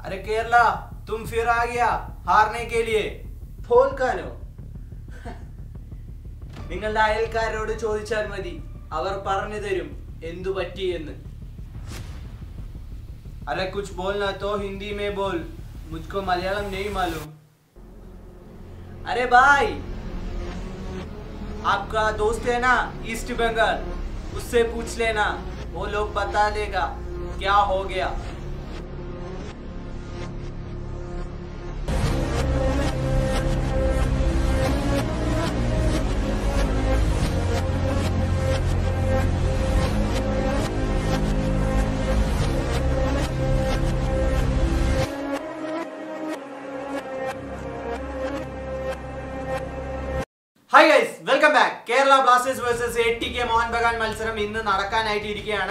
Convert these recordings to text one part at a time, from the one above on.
अरे केरला तुम फिर आ गया हारने के लिए തോൽക്കാനോ നിങ്ങളുടെ അയൽക്കാരോട് ചോദിച്ചാൽ മതി അവർ പറഞ്ഞു തരും എന്തു പറ്റി എന്ന് अरे कुछ बोलना तो हिंदी में बोल मुझको मलयालम नहीं मालूम अरे भाई आपका दोस्त है ना ईस्ट बंगाल उससे पूछ लेना वो लोग बता देगा क्या हो गया hi guys welcome back Kerala Blasters versus A T K Mohun Bagan മത്സരം ഇന്ന് നടക്കാനായിട്ട് ഇരിക്കുകയാണ്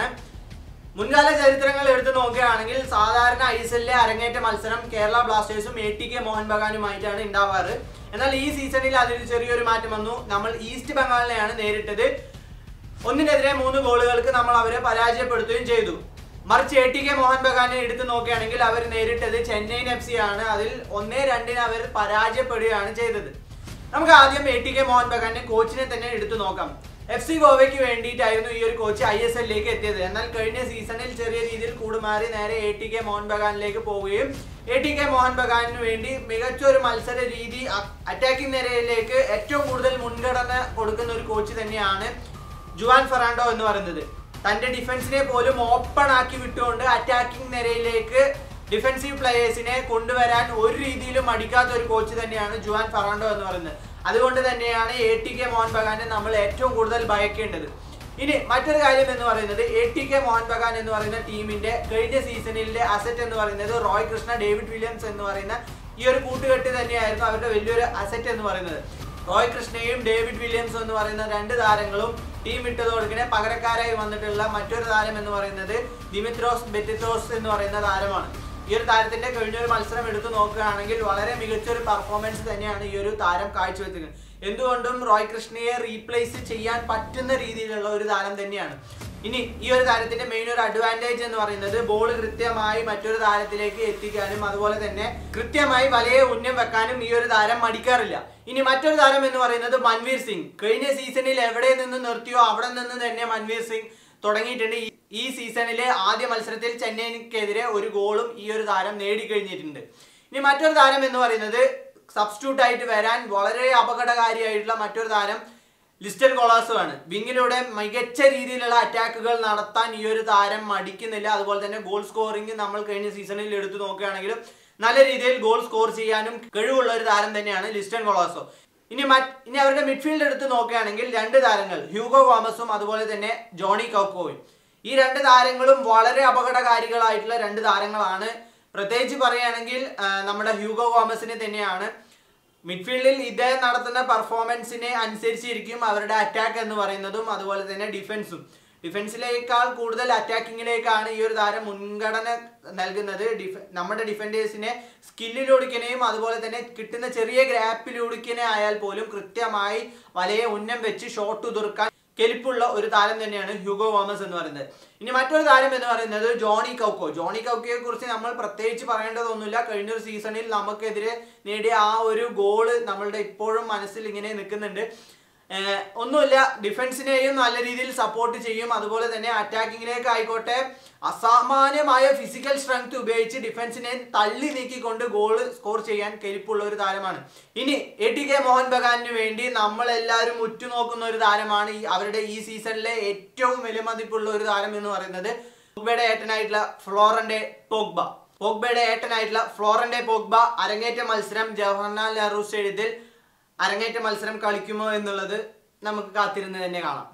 മുൻകാല ചരിത്രങ്ങൾ എടുത്തു നോക്കുകയാണെങ്കിൽ സാധാരണ ഐ എസ് എല്ലിലെ അരങ്ങേറ്റ മത്സരം കേരള ബ്ലാസ്റ്റേഴ്സും എ ടി കെ മോഹൻ ബഗാനുമായിട്ടാണ് ഉണ്ടാവാറ് എന്നാൽ ഈ സീസണിൽ അതിൽ ചെറിയൊരു മാറ്റം വന്നു നമ്മൾ ഈസ്റ്റ് ബംഗാളിനെയാണ് നേരിട്ടത് ഒന്നിനെതിരെ മൂന്ന് ഗോളുകൾക്ക് നമ്മൾ അവരെ പരാജയപ്പെടുത്തുകയും ചെയ്തു മറിച്ച് എ ടി കെ മോഹൻ ബഗാനെ എടുത്തു നോക്കുകയാണെങ്കിൽ അവർ നേരിട്ടത് ചെന്നൈയിൻ എഫ് സി ആണ് അതിൽ ഒന്നേ രണ്ടിന് അവർ പരാജയപ്പെടുകയാണ് ചെയ്തത് നമുക്ക് ആദ്യം എ ടി കെ മോഹൻ ബഗാന്റെ കോച്ചിനെ തന്നെ എടുത്തു നോക്കാം എഫ് സി ഗോവയ്ക്ക് വേണ്ടിയിട്ടായിരുന്നു ഈ ഒരു കോച്ച് ഐ എസ് എല്ലിലേക്ക് എത്തിയത് എന്നാൽ കഴിഞ്ഞ സീസണിൽ ചെറിയ രീതിയിൽ കൂടുമാറി നേരെ എ ടി കെ മോഹൻ ബഗാനിലേക്ക് പോവുകയും എ ടി കെ മോഹൻ ബഗാനിന് വേണ്ടി മികച്ച ഒരു മത്സര രീതി അറ്റാക്കിംഗ് നിരയിലേക്ക് ഏറ്റവും കൂടുതൽ മുൻഗണന കൊടുക്കുന്ന ഒരു കോച്ച് തന്നെയാണ് ജുവാൻ ഫെറാണ്ടോ എന്ന് പറയുന്നത് തന്റെ ഡിഫൻസിനെ പോലും ഓപ്പൺ ആക്കി വിട്ടുകൊണ്ട് അറ്റാക്കിംഗ് നിരയിലേക്ക് ഡിഫൻസീവ് പ്ലേയേഴ്സിനെ കൊണ്ടുവരാൻ ഒരു രീതിയിലും മടിക്കാത്ത ഒരു കോച്ച് തന്നെയാണ് ജുവാൻ ഫെറാണ്ടോ എന്ന് പറയുന്നത് അതുകൊണ്ട് തന്നെയാണ് എ ടി കെ മോഹൻ ബഗാനെ നമ്മൾ ഏറ്റവും കൂടുതൽ ഭയക്കേണ്ടത് ഇനി മറ്റൊരു കാര്യം എന്ന് പറയുന്നത് A T K Mohun Bagan എന്ന് പറയുന്ന ടീമിന്റെ കഴിഞ്ഞ സീസണിലെ അസറ്റ് എന്ന് പറയുന്നത് റോയ് കൃഷ്ണ ഡേവിഡ് വില്യംസ് എന്ന് പറയുന്ന ഈ ഒരു കൂട്ടുകെട്ട് തന്നെയായിരുന്നു അവരുടെ വലിയൊരു അസറ്റ് എന്ന് പറയുന്നത് റോയ് കൃഷ്ണയും ഡേവിഡ് വില്യംസും എന്ന് പറയുന്ന രണ്ട് താരങ്ങളും ടീം വിട്ടതോടുക്കിനെ പകരക്കാരായി വന്നിട്ടുള്ള മറ്റൊരു താരം എന്ന് പറയുന്നത് ദിമിത്രോസ് ബെറ്റിത്തോസ് എന്ന് പറയുന്ന താരമാണ് ഈ ഒരു താരത്തിന്റെ കഴിഞ്ഞൊരു മത്സരം എടുത്തു നോക്കുകയാണെങ്കിൽ വളരെ മികച്ചൊരു പെർഫോമൻസ് തന്നെയാണ് ഈ ഒരു താരം കാഴ്ചവെച്ചത് എന്തുകൊണ്ടും റോയ് കൃഷ്ണയെ റീപ്ലേസ് ചെയ്യാൻ പറ്റുന്ന രീതിയിലുള്ള ഒരു താരം തന്നെയാണ് ഇനി ഈ ഒരു താരത്തിന്റെ മെയിൻ ഒരു അഡ്വാൻറ്റേജ് എന്ന് പറയുന്നത് ബോൾ കൃത്യമായി മറ്റൊരു താരത്തിലേക്ക് എത്തിക്കാനും അതുപോലെ തന്നെ കൃത്യമായി വലയെ ഉന്നം വെക്കാനും ഈ ഒരു താരം മടിക്കാറില്ല ഇനി മറ്റൊരു താരം എന്ന് പറയുന്നത് മൻവീർ സിംഗ് കഴിഞ്ഞ സീസണിൽ എവിടെ നിന്ന് നിർത്തിയോ അവിടെ നിന്ന് തന്നെ മൻവീർ സിംഗ് തുടങ്ങിയിട്ടുണ്ട് ഈ- ഈ സീസണിലെ ആദ്യ മത്സരത്തിൽ ചെന്നൈക്കെതിരെ ഒരു ഗോളും ഈ ഒരു താരം നേടിക്കഴിഞ്ഞിട്ടുണ്ട് ഇനി മറ്റൊരു താരം എന്ന് പറയുന്നത് സബ്സ്റ്റിറ്റ്യൂട്ട് ആയിട്ട് വരാൻ വളരെ അപകടകാരിയായിട്ടുള്ള മറ്റൊരു താരം ലിസ്റ്റൻ കൊളാസുമാണ് വിങ്ങിലൂടെ മികച്ച രീതിയിലുള്ള അറ്റാക്കുകൾ നടത്താൻ ഈ ഒരു താരം മടിക്കുന്നില്ല അതുപോലെ തന്നെ ഗോൾ സ്കോറിംഗ് നമ്മൾ കഴിഞ്ഞ സീസണിൽ എടുത്തു നോക്കുകയാണെങ്കിലും നല്ല രീതിയിൽ ഗോൾ സ്കോർ ചെയ്യാനും കഴിവുള്ള ഒരു താരം തന്നെയാണ് ലിസ്റ്റൻ കൊളാസോ ഇനി മറ്റ് ഇനി അവരുടെ മിഡ്ഫീൽഡ് എടുത്ത് നോക്കുകയാണെങ്കിൽ രണ്ട് താരങ്ങൾ ഹ്യൂഗോ ഗോമസും അതുപോലെ തന്നെ ജോണി കൗക്കോയും ഈ രണ്ട് താരങ്ങളും വളരെ അപകടകാരികളായിട്ടുള്ള രണ്ട് താരങ്ങളാണ് പ്രത്യേകിച്ച് പറയുകയാണെങ്കിൽ ആ, നമ്മുടെ ഹ്യൂഗോ ഗോമസിനെ തന്നെയാണ് മിഡ്ഫീൽഡിൽ ഇദ്ദേഹം നടത്തുന്ന പെർഫോമൻസിനെ അനുസരിച്ചിരിക്കും അവരുടെ അറ്റാക്ക് എന്ന് പറയുന്നതും അതുപോലെ തന്നെ ഡിഫൻസും ഡിഫൻസിലേക്കാൾ കൂടുതൽ അറ്റാക്കിങ്ങിലേക്കാണ് ഈ ഒരു താരം മുൻഗണന നൽകുന്നത് ഡിഫ നമ്മുടെ ഡിഫൻഡേഴ്സിനെ സ്കില്ലിലൊടുക്കനെയും അതുപോലെ തന്നെ കിട്ടുന്ന ചെറിയ ഗ്രാപ്പിലൊടുക്കനെ ആയാൽ പോലും കൃത്യമായി വലയെ ഉന്നം വെച്ച് ഷോട്ട് ഉതിർക്കാൻ കെലിപ്പുള്ള ഒരു താരം തന്നെയാണ് ഹ്യൂഗോ തോമസ് എന്ന് പറയുന്നത് ഇനി മറ്റൊരു താരം എന്ന് പറയുന്നത് ജോണി കൗക്കോ ജോണി കൗക്കോയെ കുറിച്ച് നമ്മൾ പ്രത്യേകിച്ച് പറയേണ്ടതൊന്നുമില്ല കഴിഞ്ഞൊരു സീസണിൽ നമുക്കെതിരെ നേടിയ ആ ഒരു ഗോള് നമ്മളുടെ ഇപ്പോഴും മനസ്സിൽ ഇങ്ങനെ നിൽക്കുന്നുണ്ട് ഏഹ് ഒന്നുമില്ല ഡിഫൻസിനെയും നല്ല രീതിയിൽ സപ്പോർട്ട് ചെയ്യും അതുപോലെ തന്നെ അറ്റാക്കിങ്ങിലേക്ക് ആയിക്കോട്ടെ അസാമാന്യമായ ഫിസിക്കൽ സ്ട്രെങ്ത് ഉപയോഗിച്ച് ഡിഫൻസിനെ തള്ളി നീക്കിക്കൊണ്ട് ഗോൾ സ്കോർ ചെയ്യാൻ കെൽപ്പുള്ള ഒരു താരമാണ് ഇനി എ ടി കെ മോഹൻ ബഗാനിന് വേണ്ടി നമ്മൾ എല്ലാവരും ഉറ്റുനോക്കുന്ന ഒരു താരമാണ് ഈ അവരുടെ ഈ സീസണിലെ ഏറ്റവും വിലമതിപ്പുള്ള ഒരു താരം എന്ന് പറയുന്നത് പോഗ്ബയുടെ ഏട്ടനായിട്ടുള്ള ഫ്ലോറന്റെ പോഗ്ബ പോഗ്ബയുടെ ഏട്ടനായിട്ടുള്ള ഫ്ലോറന്റെ പോഗ്ബ അരങ്ങേറ്റ മത്സരം ജവഹർലാൽ നെഹ്റു സ്റ്റേഡിയത്തിൽ അരങ്ങേറ്റ മത്സരം കളിക്കുമോ എന്നുള്ളത് നമുക്ക് കാത്തിരുന്ന് തന്നെ കാണാം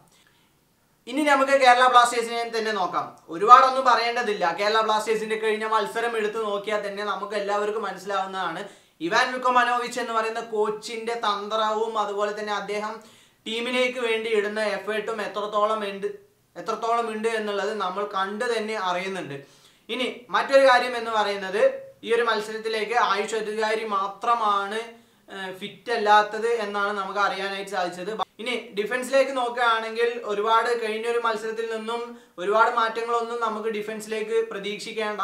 ഇനി നമുക്ക് കേരള ബ്ലാസ്റ്റേഴ്സിനെ തന്നെ നോക്കാം ഒരുപാടൊന്നും പറയേണ്ടതില്ല കേരള ബ്ലാസ്റ്റേഴ്സിന്റെ കഴിഞ്ഞ മത്സരം എടുത്തു നോക്കിയാൽ തന്നെ നമുക്ക് എല്ലാവർക്കും മനസ്സിലാവുന്നതാണ് ഇവാൻ വിക്കോമനോവിച്ച് എന്ന് പറയുന്ന കോച്ചിന്റെ തന്ത്രവും അതുപോലെ തന്നെ അദ്ദേഹം ടീമിലേക്ക് വേണ്ടി ഇടുന്ന എഫേർട്ടും എത്രത്തോളം ഉണ്ട് എത്രത്തോളം ഉണ്ട് എന്നുള്ളത് നമ്മൾ കണ്ടു തന്നെ അറിയുന്നുണ്ട് ഇനി മറ്റൊരു കാര്യം എന്ന് പറയുന്നത് ഈ ഒരു മത്സരത്തിലേക്ക് ആയുഷ് അധികാരി മാത്രമാണ് ഫിറ്റ് അല്ലാത്തത് എന്നാണ് നമുക്ക് അറിയാനായിട്ട് സാധിച്ചത് ഇനി ഡിഫൻസിലേക്ക് നോക്കുകയാണെങ്കിൽ ഒരുപാട് കഴിഞ്ഞ ഒരു മത്സരത്തിൽ നിന്നും ഒരുപാട് മാറ്റങ്ങളൊന്നും നമുക്ക് ഡിഫൻസിലേക്ക് പ്രതീക്ഷിക്കേണ്ട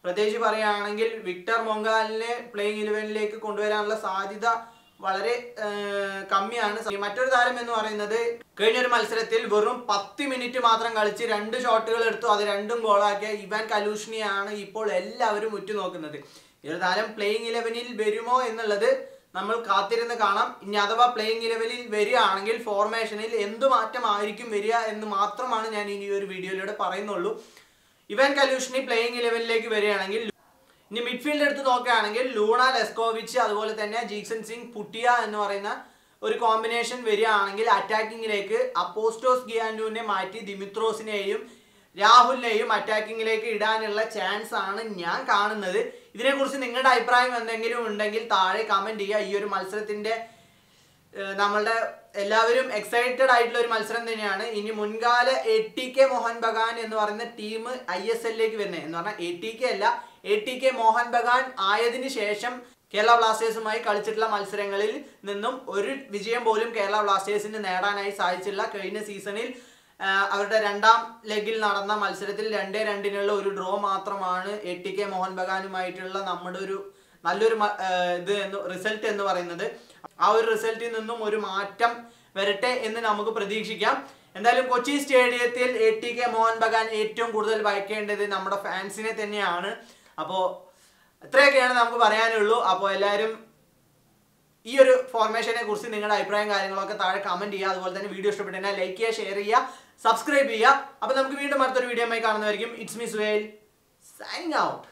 പ്രത്യേകിച്ച് പറയുകയാണെങ്കിൽ വിക്ടർ മൊങ്കാലിനെ പ്ലേയിങ് ഇലവനിലേക്ക് കൊണ്ടുവരാനുള്ള സാധ്യത വളരെ ഏർ, കമ്മിയാണ് മറ്റൊരു താരം എന്ന് പറയുന്നത് കഴിഞ്ഞൊരു മത്സരത്തിൽ വെറും പത്ത് മിനിറ്റ് മാത്രം കളിച്ച് രണ്ട് ഷോട്ടുകൾ എടുത്തു അത് രണ്ടും ഗോളാക്കിയ ഇവാൻ കലൂഷ്ണിയാണ് ഇപ്പോൾ എല്ലാവരും ഉറ്റുനോക്കുന്നത് ഈ ഒരു താരം പ്ലേയിങ് ഇലവനിൽ വരുമോ എന്നുള്ളത് നമ്മൾ കാത്തിരുന്ന് കാണാം ഇനി അഥവാ പ്ലേയിങ് ഇലവനിൽ വരികയാണെങ്കിൽ ഫോർമേഷനിൽ എന്ത് മാറ്റമായിരിക്കും വരിക എന്ന് മാത്രമാണ് ഞാൻ ഇനി ഈ ഒരു വീഡിയോയിലൂടെ പറയുന്നുള്ളൂ ഇവാൻ കലൂഷ്ണി പ്ലേയിങ് ഇലവനിലേക്ക് വരികയാണെങ്കിൽ ഇനി മിഡ്ഫീൽഡ് എടുത്ത് നോക്കുകയാണെങ്കിൽ ലൂണ ലെസ്കോവിച്ച് അതുപോലെ തന്നെ ജീക്സൺ സിംഗ് പുട്ടിയ എന്ന് പറയുന്ന ഒരു കോമ്പിനേഷൻ വരികയാണെങ്കിൽ അറ്റാക്കിങ്ങിലേക്ക് അപ്പോസ്റ്റോസ് ഗിയാൻഡുവിനെ മാറ്റി ദിമിത്രോസിനെയും രാഹുലിനെയും അറ്റാക്കിങ്ങിലേക്ക് ഇടാനുള്ള ചാൻസ് ആണ് ഞാൻ കാണുന്നത് ഇതിനെക്കുറിച്ച് നിങ്ങളുടെ അഭിപ്രായം എന്തെങ്കിലും ഉണ്ടെങ്കിൽ താഴെ കമന്റ് ചെയ്യുക ഈ ഒരു മത്സരത്തിന്റെ ഏഹ് നമ്മളുടെ എല്ലാവരും എക്സൈറ്റഡ് ആയിട്ടുള്ള ഒരു മത്സരം തന്നെയാണ് ഇനി മുൻകാല A T K Mohun Bagan എന്ന് പറയുന്ന ടീം ഐ എസ് എല്ലിലേക്ക് വരുന്നത് എന്ന് പറഞ്ഞാൽ എ ടി കെ അല്ല A T K Mohun Bagan ആയതിനു ശേഷം കേരള ബ്ലാസ്റ്റേഴ്സുമായി കളിച്ചിട്ടുള്ള മത്സരങ്ങളിൽ നിന്നും ഒരു വിജയം പോലും കേരള ബ്ലാസ്റ്റേഴ്സിന് നേടാനായി സാധിച്ചില്ല കഴിഞ്ഞ സീസണിൽ ആഹ് അവരുടെ രണ്ടാം ലെഗിൽ നടന്ന മത്സരത്തിൽ രണ്ടേ രണ്ടിനുള്ള ഒരു ഡ്രോ മാത്രമാണ് എ ടി കെ മോഹൻ ബഗാനുമായിട്ടുള്ള നമ്മുടെ ഒരു നല്ലൊരു മ- ആഹ് ഇത് എന്ന് റിസൾട്ട് എന്ന് പറയുന്നത് ആ ഒരു റിസൾട്ടിൽ നിന്നും ഒരു മാറ്റം വരട്ടെ എന്ന് നമുക്ക് പ്രതീക്ഷിക്കാം എന്തായാലും കൊച്ചി സ്റ്റേഡിയത്തിൽ A T K Mohun Bagan ഏറ്റവും കൂടുതൽ ഭയക്കേണ്ടത് നമ്മുടെ ഫാൻസിനെ തന്നെയാണ് അപ്പോൾ ഇത്രയൊക്കെയാണ് നമുക്ക് പറയാനുള്ളൂ അപ്പോൾ എല്ലാവരും ഈ ഒരു ഫോർമേഷനെ കുറിച്ച് നിങ്ങളുടെ അഭിപ്രായം കാര്യങ്ങളൊക്കെ താഴെ കമന്റ് ചെയ്യുക അതുപോലെ തന്നെ വീഡിയോ ഇഷ്ടപ്പെട്ടെങ്കിൽ ലൈക്ക് ചെയ്യുക ഷെയർ ചെയ്യുക സബ്സ്ക്രൈബ് ചെയ്യുക അപ്പോൾ നമുക്ക് വീണ്ടും അടുത്തൊരു വീഡിയോ കാണുന്നതായിരിക്കും it's me Suhail signing out